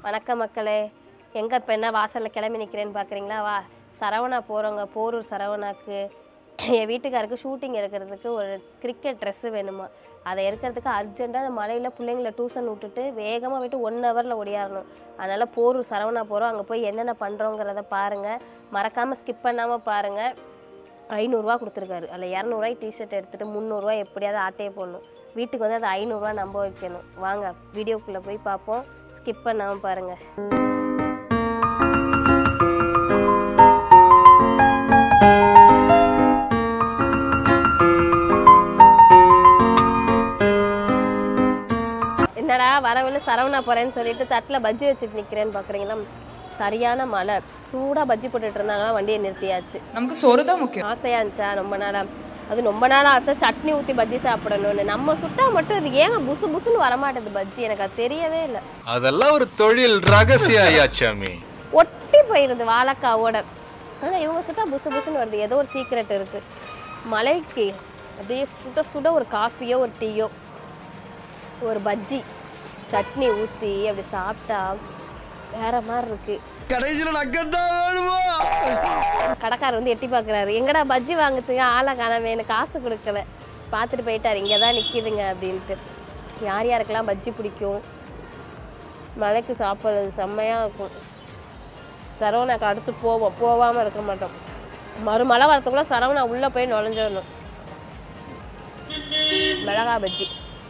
வணக்கம் மக்களே எங்கே இப்போ என்ன வாசலில் கிளம்பி நிற்கிறேன்னு பார்க்குறீங்களா வா சரவணா போகிறவங்க போரூர் சரவணாக்கு என் வீட்டுக்காருக்கு ஷூட்டிங் எடுக்கிறதுக்கு ஒரு கிரிக்கெட் ட்ரெஸ்ஸு வேணுமா அதை எடுக்கிறதுக்கு அர்ஜென்ட்டாக அந்த மலையில் பிள்ளைங்கள டியூஷன் விட்டுட்டு வேகமாக போயிட்டு ஒன் ஹவரில் ஓடியாரணும் அதனால் போரூர் சரவணா போகிறோம் அங்கே போய் என்னென்ன பண்ணுறோங்கிறத பாருங்கள் மறக்காமல் ஸ்கிப் பண்ணாமல் பாருங்கள் ஐநூறுரூவா கொடுத்துருக்காரு அதில் இரநூறுவாய் டிஷர்ட் எடுத்துகிட்டு முந்நூறுரூவா எப்படியாவது ஆட்டையே போடணும் வீட்டுக்கு வந்து அது ஐநூறுரூவா நம்ப வைக்கணும் வாங்க வீடியோக்குள்ளே போய் பார்ப்போம் ஸ்கிப் பண்ணாமல் பாருங்கள் என்னடா வரவில்லை சரவணா போகிறேன்னு சொல்லிட்டு தட்டில் பஜ்ஜி வச்சுட்டு நிற்கிறேன்னு பார்க்குறீங்களா சரியான மழை சூடாக பஜ்ஜி போட்டுட்டு இருந்தாங்கன்னா வண்டியை நிறுத்தியாச்சு நமக்கு சோறு தான் முக்கியம் ஆசையா இருந்துச்சா ரொம்ப நாளா அது ரொம்ப நாள் ஆசை சட்னி ஊற்றி பஜ்ஜி சாப்பிடணும்னு நம்ம சுட்டா மட்டும் இது ஏங்க புசு புசுன்னு வரமாட்டேது பஜ்ஜி எனக்கு அது தெரியவே இல்லை அதெல்லாம் ஒரு தொழில் ரகசியம் ஐயாச்சாமி ஒட்டி போயிடுது வாழைக்காவோட ஆனால் இவங்க சுட்டா புசு புசுன்னு வருது ஏதோ ஒரு சீக்ரெட் இருக்கு மலைக்கு அப்படியே சுட சுட ஒரு காஃபியோ ஒரு டீயோ ஒரு பஜ்ஜி சட்னி ஊற்றி அப்படி சாப்பிட்டா வேற மாதிரி இருக்கு கடைசியில நக்கத்தான் வேணுமா கடைக்காரர் வந்து எட்டி பார்க்குறாரு எங்கடா பஜ்ஜி வாங்குச்சுங்க ஆளை காணாம எனக்கு காசு கொடுக்கல பார்த்துட்டு போயிட்டாரு இங்கே தான் நிற்கிதுங்க அப்படின்ட்டு யார் யாருக்கெல்லாம் பஜ்ஜி பிடிக்கும் மலைக்கு சாப்பிட்றது செம்மையாக இருக்கும் சரவணாக்கு அடுத்து போவோம் போகாமல் இருக்க மாட்டோம் மறுமலை வரத்துக்குள்ள சரவணா உள்ளே போய் நுழைஞ்சிடணும் மிளகா பஜ்ஜி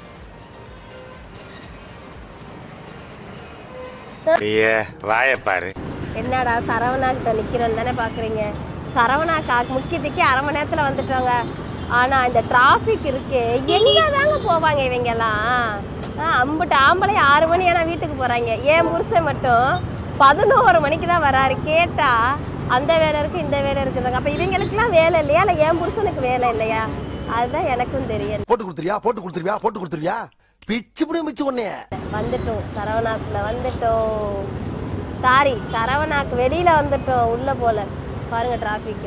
ஐயே வாயை பாரு என்னடா சரவணா கிட்ட நிக்கிறோம் தானே பாக்குறீங்க சரவணா கா முக்கியத்துக்கு அரை மணி நேரத்துல வந்துட்டாங்க ஆனா இந்த டிராஃபிக் இருக்கு எங்க தாங்க போவாங்க இவங்க எல்லாம் ஆ, அம்புட்டு ஆம்பளை ஆறு மணி ஆனா வீட்டுக்கு போறாங்க ஏன் புருஷன் மட்டும் பதினோரு மணிக்கு தான் வராரு கேட்டா அந்த வேலை இருக்கு இந்த வேலை இருக்குதாங்க அப்ப இவங்களுக்குலாம் வேலை இல்லையா இல்ல என் புருஷனுக்கு வேலை இல்லையா அதுதான் எனக்கும் தெரியல போட்டு கொடுத்துருவியா போட்டு கொடுத்துருவியா போட்டு கொடுத்துருவியா பிச்சு புடிய மிச்சு உன்னைய வந்துட்டோம் சரவணாக்குள்ள வந்துட்டோம் சாரி சரவணாக்கு வெளியில வந்துட்டோம் உள்ள போல பாருங்க டிராபிக்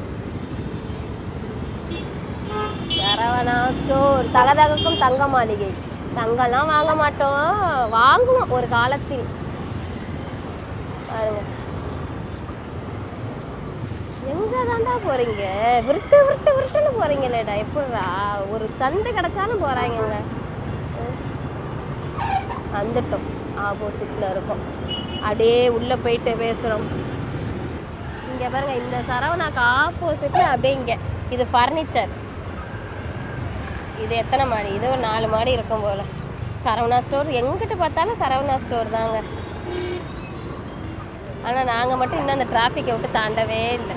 சரவணா ஸ்டோர் தகதகக்கும் தங்க மாளிகை தங்கம்லாம் வாங்க மாட்டோம் வாங்குவோம் ஒரு காலத்தில் பாருங்க எங்க தாண்டா போறீங்க விருட்டு விருட்டு விருட்டுன்னு போறீங்களேடா எப்படிடா ஒரு சந்து கிடைச்சாலும் போறாங்கங்க வந்துட்டோம் ஆப்போசிட்டில் இருக்கோம் அப்படியே உள்ளே போயிட்டு பேசுகிறோம் இங்கே பாருங்க இந்த சரவணாக்கு ஆப்போசிட்டில் அப்படியே இங்கே இது ஃபர்னிச்சர் இது எத்தனை மாடி இது ஒரு நாலு மாடி இருக்கும் போல் சரவணா ஸ்டோர் எங்கிட்ட பார்த்தாலும் சரவணா ஸ்டோர் தாங்க ஆனால் நாங்கள் மட்டும் இன்னும் அந்த டிராஃபிக்கை விட்டு தாண்டவே இல்லை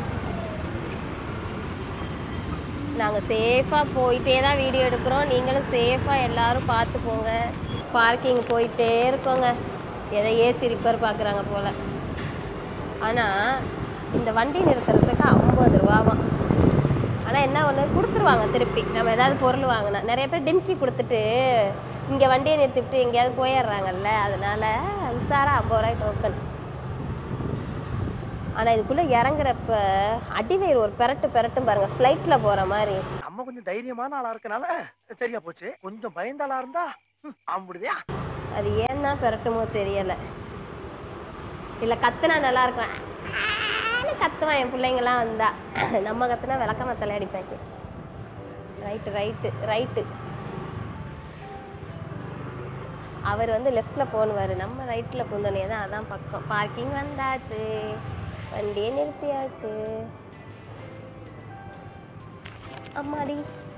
நாங்கள் சேஃபாக போயிட்டே தான் வீடியோ எடுக்கிறோம் நீங்களும் சேஃபாக எல்லாரும் பார்த்து போங்க பார்க்கிங் போயிட்டே இருக்கோங்க எதையே சிரிப்பர் பார்க்குறாங்க போல் ஆனால் இந்த வண்டி நிறுத்துறதுக்கு ஐம்பது ரூபாவாம் ஆனால் என்ன ஒன்று கொடுத்துருவாங்க திருப்பி நம்ம ஏதாவது பொருள் வாங்கினா நிறைய பேர் டிம்கி கொடுத்துட்டு இங்கே வண்டியை நிறுத்திவிட்டு எங்கேயாவது போயிடுறாங்கல்ல அதனால உஷாரா ஐம்பது ரூபாய் டோக்கன் ஆனால் இதுக்குள்ளே இறங்குறப்ப அடிவயிறு ஒரு பெரட்டு பெரட்டும் பாருங்க ஃப்ளைட்டில் போகிற மாதிரி நம்ம கொஞ்சம் தைரியமான ஆளா இருக்கனால சரியா போச்சு கொஞ்சம் பயந்த ஆளா இருந்தா ஆம்பிடுதியா அது ஏன்னா பெரட்டுமோ தெரியலை இல்லை கத்துனா நல்லா இருக்கும் ஆன்னு கத்துவான் என் பிள்ளைங்களாம் வந்தா நம்ம கத்துனா விளக்க மத்தல அடிப்பாங்க ரைட்டு ரைட்டு ரைட்டு அவர் வந்து லெஃப்டில் போனுவார் நம்ம ரைட்டில் பூந்தோனே தான் அதான் பக்கம் பார்க்கிங் வந்தாச்சு வண்டியை நிறுத்தியாச்சு அம்மாடி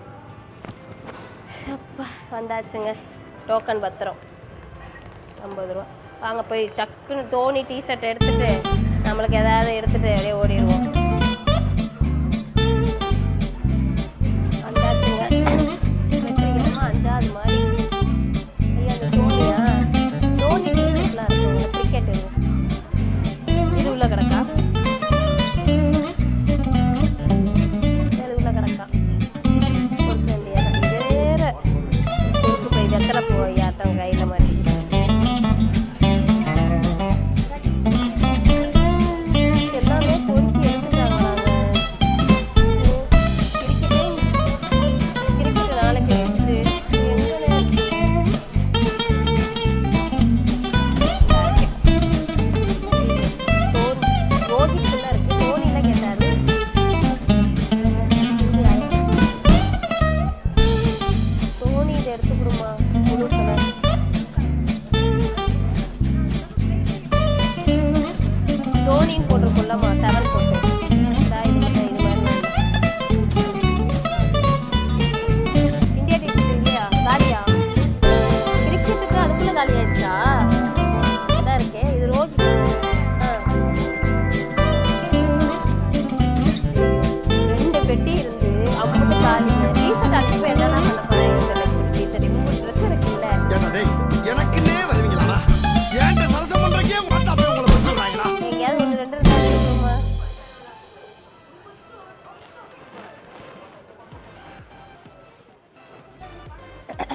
அப்பா வந்தாச்சுங்க டோக்கன் பத்திரம் ஐம்பது ரூபா வாங்க போய் டக்குன்னு தோனி டிஷர்ட் எடுத்துட்டு நம்மளுக்கு ஏதாவது எடுத்துட்டு அப்படியே ஓடிடுவோம் வந்தாச்சுங்க வெற்றிகரமா அஞ்சாவது மாதிரி ஐயா அந்த தோனியா தோனி டிஷர்ட்லாம் இருக்குங்க கிரிக்கெட் இது உள்ள கிடக்கா இது உள்ள கிடக்கா கொடுக்க வேண்டியதான் இது வேற குறுக்கு போய் வெத்தலை போய் ஆட்டம் கையில் மாட்டிக்கிட்டு எல்லாமே பொறுக்கி எடுத்துட்டாங்க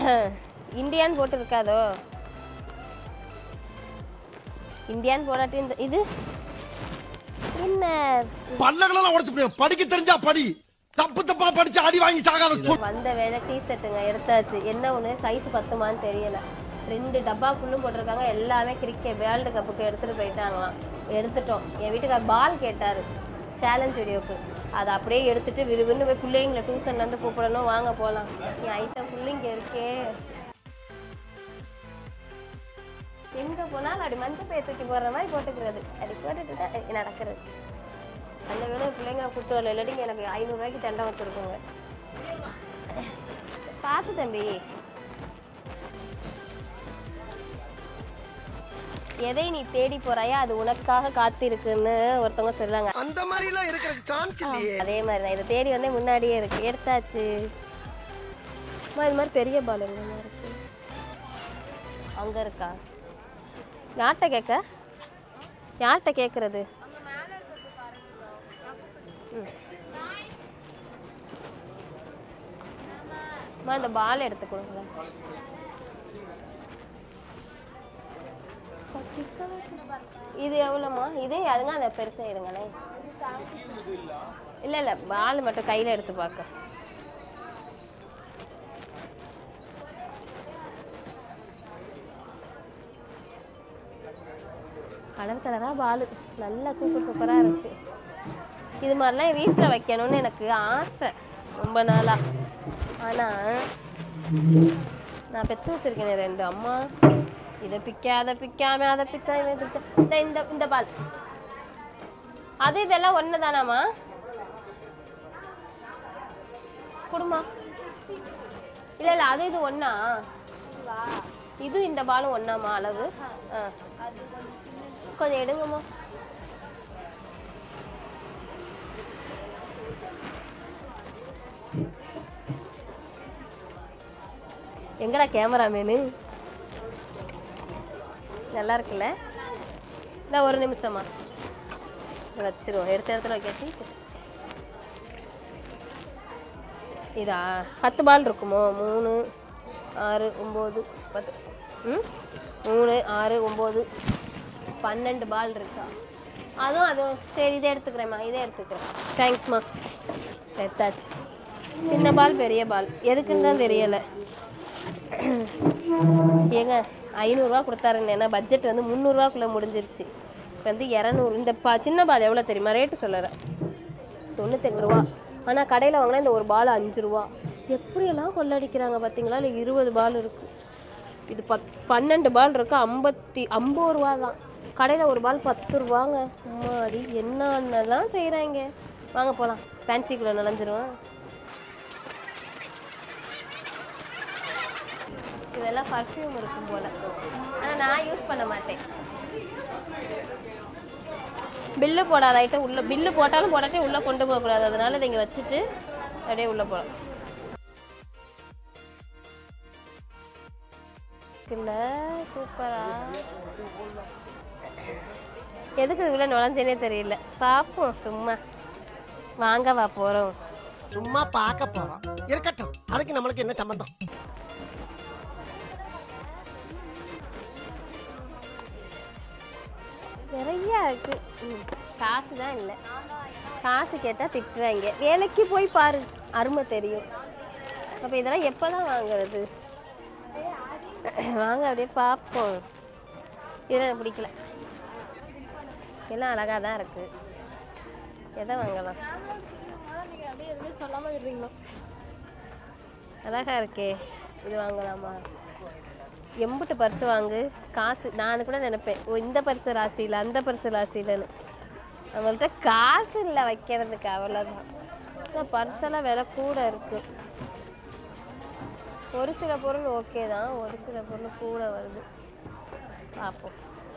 இந்தியான்னு போட்டு இருக்காதோ இந்தியான்னு போடாட்டி இந்த இது என்ன பல்லகளெல்லாம் உடச்சு படிக்க தெரிஞ்சா படி தப்பு தப்பா படிச்சு அடி வாங்கி சாகாத சொல் வந்த வேலை டீ ஷர்ட்டுங்க எடுத்தாச்சு என்ன ஒன்று சைஸ் பத்துமான்னு தெரியல ரெண்டு டப்பா ஃபுல்லும் போட்டிருக்காங்க எல்லாமே கிரிக்கெட் வேர்ல்டு கப்புக்கு எடுத்துகிட்டு போயிட்டாங்களாம் எடுத்துட்டோம் என் வீட்டுக்கார் பால் கேட்டார் சேலஞ்ச் வீடியோக்கு அதை அப்படியே எடுத்துட்டு விறுவிறுன்னு போய் பிள்ளைங்களை டியூஷன்லேருந்து கூப்பிடணும் வாங்க போகலாம் என் ஐட்டம் ஃபுல்லு இங்கே இருக்கே எங்கே போனாலும் அப்படி மஞ்சள் பைய தூக்கி போடுற மாதிரி போட்டுக்கிறது அப்படி போட்டுட்டு தான் அஹ் நடக்கிறது அந்த வேலை பிள்ளைங்க கூட்டு வரல இல்லாட்டி எனக்கு ஐநூறுரூவாய்க்கு தண்டை வச்சுருக்கோங்க பார்த்து தம்பி எதை நீ தேடி போறாயோ அது உனக்காக காத்திருக்குன்னு ஒருத்தவங்க சொல்றாங்க அந்த மாதிரி எல்லாம் இருக்கிற சான்ஸ் இல்லையே அதே மாதிரி தான் இதை தேடி வந்தே முன்னாடியே இருக்கு எடுத்தாச்சு அம்மா, இது மாதிரி பெரிய பால் எங்கம்மா இருக்கு அங்க இருக்கா யார்கிட்ட கேட்க யார்கிட்ட கேட்கறது ம். அம்மா இந்த பால் எடுத்து கொடுங்களேன் இது எவ்வளோம்மா இதே அதுங்க அந்த பெருசாக எடுங்களேன் இல்ல இல்ல பால் மட்டும் கையில எடுத்து பார்க்க கலர் கலரா பால் நல்லா சூப்பர் சூப்பரா இருக்கு இது மாதிரிலாம் வீட்டில் வைக்கணும்னு எனக்கு ஆசை ரொம்ப நாளா ஆனா நான் பெத்து வச்சிருக்கேனே ரெண்டு அம்மா இதை பிக்க அதை பிக்காம அதை பிச்சா இவன் பிச்சா இந்த இந்த இந்த பால் அது இதெல்லாம் ஒன்று தானாம்மா குடுமா இல்லை இல்லை அது இது ஒன்றா இது இந்த பாலும் ஒன்றாம்மா அளவு ஆ கொஞ்சம் எடுங்கம்மா எங்கடா கேமராமேனு நல்லா இருக்குல்ல இந்த ஒரு நிமிஷமா வச்சிருவோம் எடுத்த இடத்துல வைக்காட்டி இதா பத்து பால் இருக்குமோ மூணு ஆறு ஒம்பது பத்து ம் மூணு ஆறு ஒம்பது பன்னெண்டு பால் இருக்கா அதுவும் அதுவும் சரி இதை எடுத்துக்கிறேம்மா இதை எடுத்துக்கிறேன் தேங்க்ஸ்மா எடுத்தாச்சு சின்ன பால் பெரிய பால் எதுக்குன்னு தான் தெரியலை ஏங்க ஐநூறுரூவா கொடுத்தாருங்க ஏன்னா பட்ஜெட் வந்து முந்நூறுரூவாக்குள்ளே முடிஞ்சிருச்சு இப்போ வந்து இரநூறு இந்த பா சின்ன பால் எவ்வளோ தெரியுமா ரேட்டு சொல்லலை தொண்ணூத்தெட்டு ரூபா ஆனால் கடையில் வாங்கினா இந்த ஒரு பால் அஞ்சு ரூபா எப்படியெல்லாம் கொள்ளடிக்கிறாங்க பார்த்தீங்களா இல்லை இருபது பால் இருக்குது இது பத் பன்னெண்டு பால் இருக்கு ஐம்பத்தி ஐம்பது ரூபா தான் கடையில் ஒரு பால் பத்து ரூபாங்க அம்மாடி என்னென்னலாம் செய்கிறாங்க வாங்க போகலாம் ஃபேன்சிக்குள்ளே நுழைஞ்சிருவோம் இதெல்லாம் பர்ஃப்யூம் இருக்கும் போல ஆனால் நான் யூஸ் பண்ண மாட்டேன் பில்லு போடாத ஐட்டம் உள்ள பில்லு போட்டாலும் போடாட்டே உள்ளே கொண்டு போகக்கூடாது அதனால இதை இங்கே வச்சுட்டு அப்படியே உள்ளே போகலாம் இருக்குல்ல சூப்பரா எதுக்கு இதுக்குள்ள நுழைஞ்சேனே தெரியல பார்ப்போம் சும்மா வாங்க வா போகிறோம் சும்மா பார்க்க போறோம் இருக்கட்டும் அதுக்கு நம்மளுக்கு என்ன சம்பந்தம் நிறைய இருக்கு ம், காசு தான் இல்லை காசு கேட்டால் திட்டுறாங்க வேலைக்கு போய் பாரு அருமை தெரியும் அப்போ இதெல்லாம் எப்போ தான் வாங்குறது வாங்க அப்படியே பார்ப்போம் இதெல்லாம் எனக்கு பிடிக்கல எல்லாம் அழகாக தான் இருக்கு எதை வாங்கலாம் சொல்லாம விடுறீங்களா அழகா இருக்கே இது வாங்கலாமா எம்புட்டு பர்ஸ் வாங்கு காசு நான் கூட நினைப்பேன் ஓ இந்த பர்ஸ் ராசியில் அந்த பர்ஸ் ராசியிலன்னு நம்மள்ட்ட காசு இல்லை வைக்கிறதுக்கு அவ்வளோதான் ஆனால் பர்ஸெல்லாம் விலை கூட இருக்கு ஒரு சில பொருள் ஓகே தான் ஒரு சில பொருள் கூட வருது பார்ப்போம்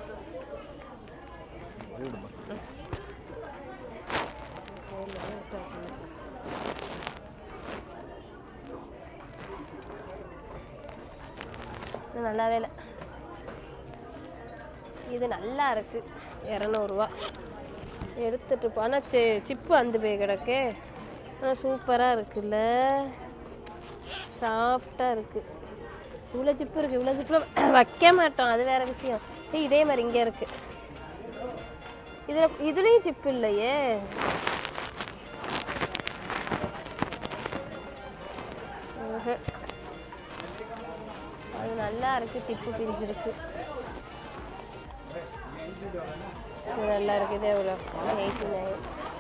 இது நல்லாவே இல்லை இது நல்லா இருக்கு இரநூறுவா எடுத்துட்டு போ ஆனால் சி சிப்பு அந்த போய் கிடக்கே ஆனால் சூப்பராக இருக்குல்ல சாஃப்டாக இருக்குது இவ்வளோ ஜிப்பு இருக்குது இவ்வளோ ஜிப்பில் வைக்க மாட்டோம் அது வேற விஷயம் ஏய், இதே மாதிரி இங்கே இருக்கு இதில் இதுலேயும் ஜிப்பு இல்லையே ம்ஹும். அது நல்லா இருக்கு சிப்பு பிரிஞ்சிருக்கு இது நல்லா இருக்கு இது எவ்வளோ எயிட்டி நைன்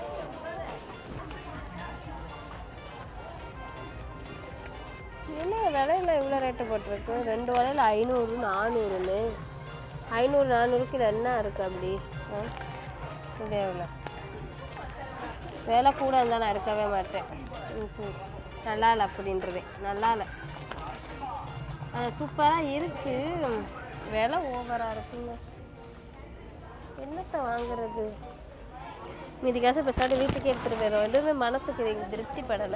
என்ன விலையில இவ்வளோ ரேட்டு போட்டிருக்கு ரெண்டு வலையில் ஐநூறு நானூறுன்னு ஐநூறு நானூறுக்கு இது என்ன இருக்குது அப்படி ஆ இது எவ்வளோ விலை கூட இருந்தால் நான் இருக்கவே மாட்டேன் ம்ஹும். நல்லா இல்லை அப்படின்றதே நல்லா இல்லை சூப்பராக இருக்கு விலை ஓவராக இருக்குங்க என்னத்தை வாங்குறது மீதி காசு பேசாட்டி வீட்டுக்கு எடுத்துகிட்டு போயிடும் எதுவுமே மனசுக்கு இது திருப்தி படலை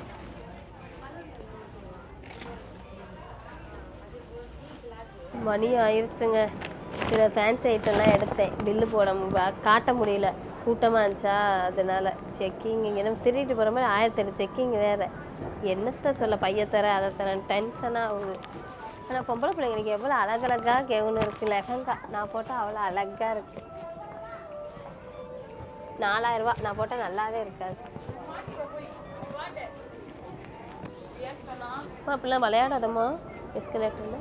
மணி ஆயிருச்சுங்க சில ஃபேன்சி ஐட்டம்லாம் எடுத்தேன் பில்லு போட மு- காட்ட முடியல கூட்டமாக இருந்துச்சா அதனால செக்கிங் இங்கே திருடிட்டு போகிற மாதிரி ஆயிரத்தி எட்டு செக்கிங் வேறு என்னத்த சொல்ல பைய தர அதை தர டென்ஷனாக ஆகுது ஆனால் பொம்பளை பிள்ளைங்களுக்கு எவ்வளோ அழகழகாக கெவுன் இருக்குது லெஹங்கா நான் போட்டால் அவ்வளோ அழகாக இருக்குது நாலாயிரரூபா நான் போட்டால் நல்லாவே இருக்காது அம்மா, அப்படிலாம் விளையாடாதம்மா எஸ்கலேட்டரில்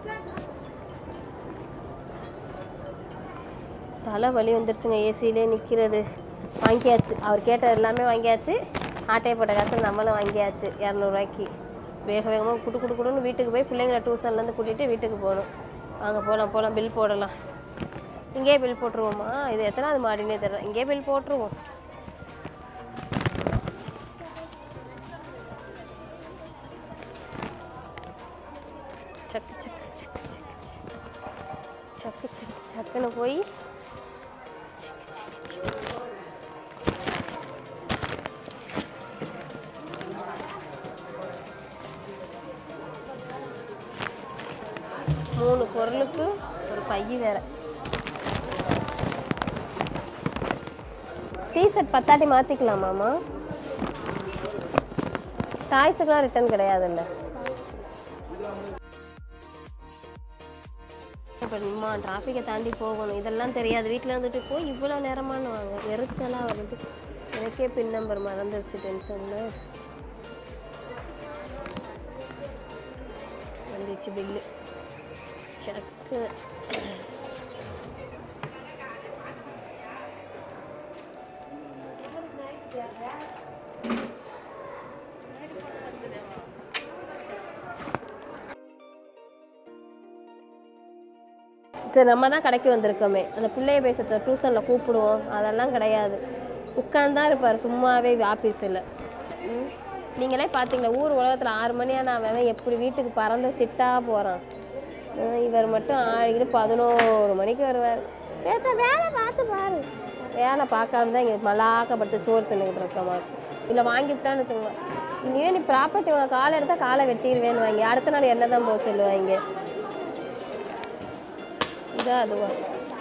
தலை வலி வந்துருச்சுங்க ஏசிலே நிற்கிறது வாங்கியாச்சு அவர் கேட்டது எல்லாமே வாங்கியாச்சு ஆட்டையை போட்ட காசு நம்மளும் வாங்கியாச்சு இரநூறுவாய்க்கு வேக வேகமாக குடு குடு குடுன்னு வீட்டுக்கு போய் பிள்ளைங்களை டியூஷன்லேருந்து கூட்டிகிட்டு வீட்டுக்கு போகணும் வாங்க போகலாம் போகலாம் பில் போடலாம் இங்கேயே பில் போட்டுருவோமா இது எத்தனாவது மாடினே தெரியல இங்கேயே பில் போட்டுருவோம் சக்கு சக்கு சக்கு சக்கு சக்கு. சக்கு சக்கு சக்குன்னு போய் சக்கு சக்கு சக்கு சக்கு. மூணு பொருளுக்கு ஒரு பை வேற டிஷர்ட் பத்தாட்டி மாற்றிக்கலாமாம்மா டாய்ஸுக்கெலாம் ரிட்டர்ன் கிடையாதுல்ல இப்போ நிம்மா டிராஃபிக்கை தாண்டி போகணும் இதெல்லாம் தெரியாது வீட்டில் இருந்துட்டு போய் இவ்வளோ நேரமானு வாங்க வெறிச்சலாக வருது எனக்கே பின் நம்பர் மறந்துடுச்சு டென்ஷனில் வந்துச்சு பில்லு சக்கு சரி நம்ம தான் கடைக்கு வந்திருக்கோமே அந்த பிள்ளைய பேசுறத டியூஷனில் கூப்பிடுவோம் அதெல்லாம் கிடையாது உட்காந்தா இருப்பார் சும்மாவே ஆஃபீஸில் நீங்களே பார்த்தீங்களா ஊர் உலகத்தில் ஆறு மணியான அவன் எப்படி வீட்டுக்கு பறந்து சிட்டா போகிறான் இவர் மட்டும் ஆடிக்கிட்டு பதினோரு மணிக்கு வருவார் வேட்டா வேலை பார்த்து பாரு வேலை பார்க்காம தான் இங்கே மலாக்கப்படுத்து சோறு தின்னுக்கிட்டு இருக்க மாதிரி இல்லை வாங்கிவிட்டான்னு வச்சுக்கோங்க இனிமே நீ ப்ராப்பர்ட்டி காலை எடுத்தால் காலை வெட்டிடுவேன்னு வாங்கி அடுத்த நாள் என்ன தான் போக சொல்லுவாங்க இதா அதுவா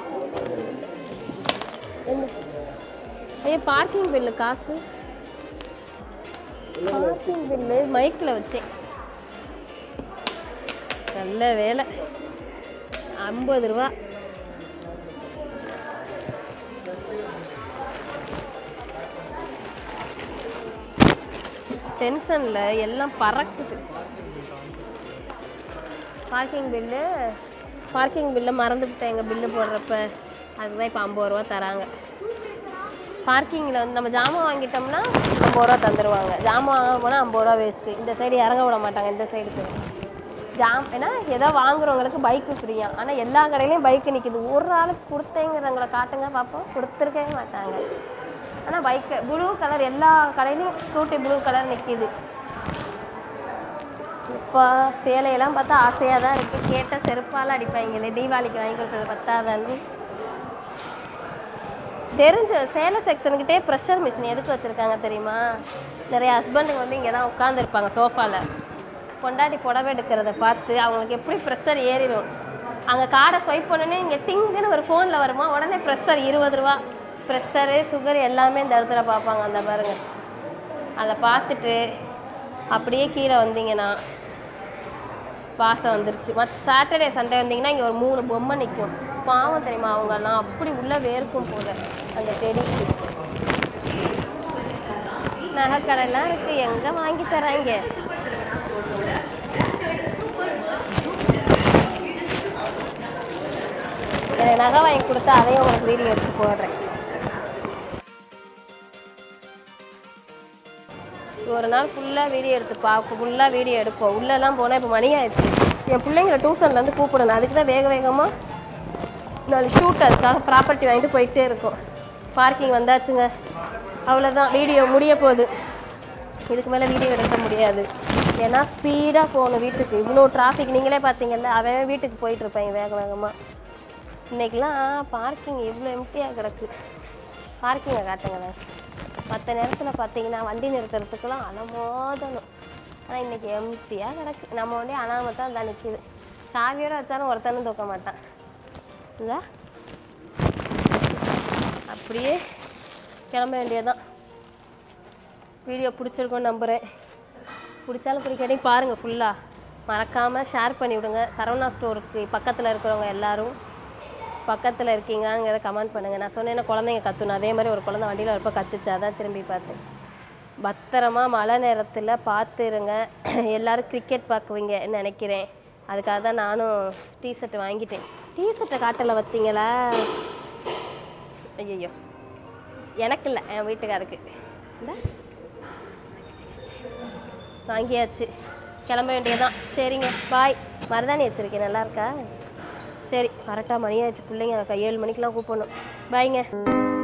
என்ன ஐயோ பார்க்கிங் பில்லு காசு பார்க்கிங் பில்லு மைக்கில் வச்சேன் நல்ல வேலை ஐம்பது ரூபா டென்ஷனில் எல்லாம் பறக்குது பார்க்கிங் பில்லு பார்க்கிங் பில்லை மறந்துவிட்டேன் எங்கள் பில்லு போடுறப்ப அதுதான் இப்போ ஐம்பது ரூபா தராங்க பார்க்கிங்கில் வந்து நம்ம ஜாமான் வாங்கிட்டோம்னா ஐம்பது ரூபா தந்துடுவாங்க ஜாமான் வாங்க போனால் ஐம்பது ரூபா வேஸ்ட்டு இந்த சைடு இறங்க விட மாட்டாங்க இந்த சைடுக்கு ஜாம் ஏன்னா ஏதோ வாங்குறவங்களுக்கு பைக்கு ஃப்ரீயா ஆனால் எல்லா கடையிலையும் பைக்கு நிற்கிது ஒரு ஆளுக்கு கொடுத்தேங்கிறவங்கள காட்டுங்க பார்ப்போம் கொடுத்துருக்கவே மாட்டாங்க ஆனால் பைக்கு ப்ளூ கலர் எல்லா கடையிலையும் ஸ்கூட்டி ப்ளூ கலர் நிற்கிது இப்போ சேலையெல்லாம் பார்த்தா ஆசையாக தான் இருக்குது கேட்டால் செருப்பால் அடிப்பாங்களே தீபாவளிக்கு வாங்கி கொடுத்தது பத்தாதான்னு தெரிஞ்ச சேலை செக்ஷனுக்கிட்டே ப்ரெஷர் மிஷின் எதுக்கு வச்சுருக்காங்க தெரியுமா நிறைய ஹஸ்பண்டுங்க வந்து இங்கே தான் உட்காந்துருப்பாங்க சோஃபாவில் பொண்டாட்டி புடவை எடுக்கிறத பார்த்து அவங்களுக்கு எப்படி ப்ரெஷர் ஏறிடும் அங்கே கார்டை ஸ்வைப் பண்ணோன்னே இங்கே டிங்குன்னு ஒரு ஃபோனில் வருமா உடனே ப்ரெஷர் இருபது ரூபா ப்ரெஷரு சுகர் எல்லாமே இந்த இடத்துல பார்ப்பாங்க அந்த பாருங்க அதை பார்த்துட்டு அப்படியே கீழே வந்தீங்கன்னா வாசம் வந்துருச்சு மற்ற சாட்டர்டே சண்டே வந்தீங்கன்னா இங்கே ஒரு மூணு பொம்மை நிற்கும் பாவம் தெரியுமா அவங்கெல்லாம் அப்படி உள்ள வேர்க்கும் போல அந்த செடிக்கு நகைக்கடைலாம் இருக்கு எங்க வாங்கி தராங்க எனக்கு நகை வாங்கி கொடுத்தா அதையும் உங்களுக்கு வீடியோ எடுத்து போடுறேன் ஒரு நாள் ஃபுல்லாக வீடியோ எடுத்து பார்ப்போம் ஃபுல்லாக வீடியோ எடுப்போம் உள்ளெல்லாம் போனால் இப்போ மணி ஆயிடுச்சு என் பிள்ளைங்களை டியூஷன்லேருந்து கூப்பிடணும் அதுக்கு தான் வேக வேகமாக நாலு ஷூட் அதுக்காக ப்ராப்பர்ட்டி வாங்கிட்டு போயிட்டே இருக்கோம் பார்க்கிங் வந்தாச்சுங்க அவ்வளோதான் வீடியோ முடிய போகுது இதுக்கு மேலே வீடியோ எடுக்க முடியாது ஏன்னா ஸ்பீடாக போகணும் வீட்டுக்கு இவ்வளோ டிராஃபிக் நீங்களே பார்த்தீங்கல்ல அவன் வீட்டுக்கு போயிட்டு இருப்பாங்க வேக வேகமாக இன்னைக்கெல்லாம் பார்க்கிங் இவ்வளோ எம்டியாக கிடக்கு பார்க்கிங்கை காட்டுங்களேன் மற்ற நேரத்தில் பார்த்தீங்கன்னா வண்டி நிறுத்துறதுக்கெல்லாம் அலமோதணும் ஆனால் இன்னைக்கு எம்டியாக கிடக்கு நம்ம வண்டி அனாமத்தான் தான் நிற்கிது சாவியோட வச்சாலும் ஒருத்தனும் தூக்க மாட்டான் இதா அப்படியே கிளம்ப வேண்டியதுதான் வீடியோ பிடிச்சிருக்கும்னு நம்புகிறேன் பிடிச்சாலும் பிடிக்காட்டி பாருங்கள் ஃபுல்லாக மறக்காமல் ஷேர் பண்ணி விடுங்க சரவணா ஸ்டோருக்கு பக்கத்தில் இருக்கிறவங்க எல்லாரும் பக்கத்தில் இருக்கீங்கங்கிறத கமெண்ட் பண்ணுங்கள் நான் சொன்னேன்னா குழந்தைங்க கத்தணும் அதே மாதிரி ஒரு குழந்தை வண்டியில் வரப்போ கத்துச்சு அதான் திரும்பி பார்த்தேன் பத்திரமா மழை நேரத்தில் பார்த்து இருங்க எல்லாரும் கிரிக்கெட் பார்க்குவீங்கன்னு நினைக்கிறேன் அதுக்காக தான் நானும் டிஷர்ட் வாங்கிட்டேன் டிஷர்ட்டை காட்டல பார்த்தீங்களா ஐயோ எனக்கு இல்லை என் வீட்டுக்காருக்கு இந்தா வாங்கியாச்சு கிளம்ப வேண்டியதுதான் சரிங்க பாய் மருதாணி வச்சுருக்கேன் நல்லா இருக்கா சரி கரெக்டாக மணி ஆயிடுச்சு பிள்ளைங்க ஏழு மணிக்கெலாம் கூப்பிடணும் பாய்ங்க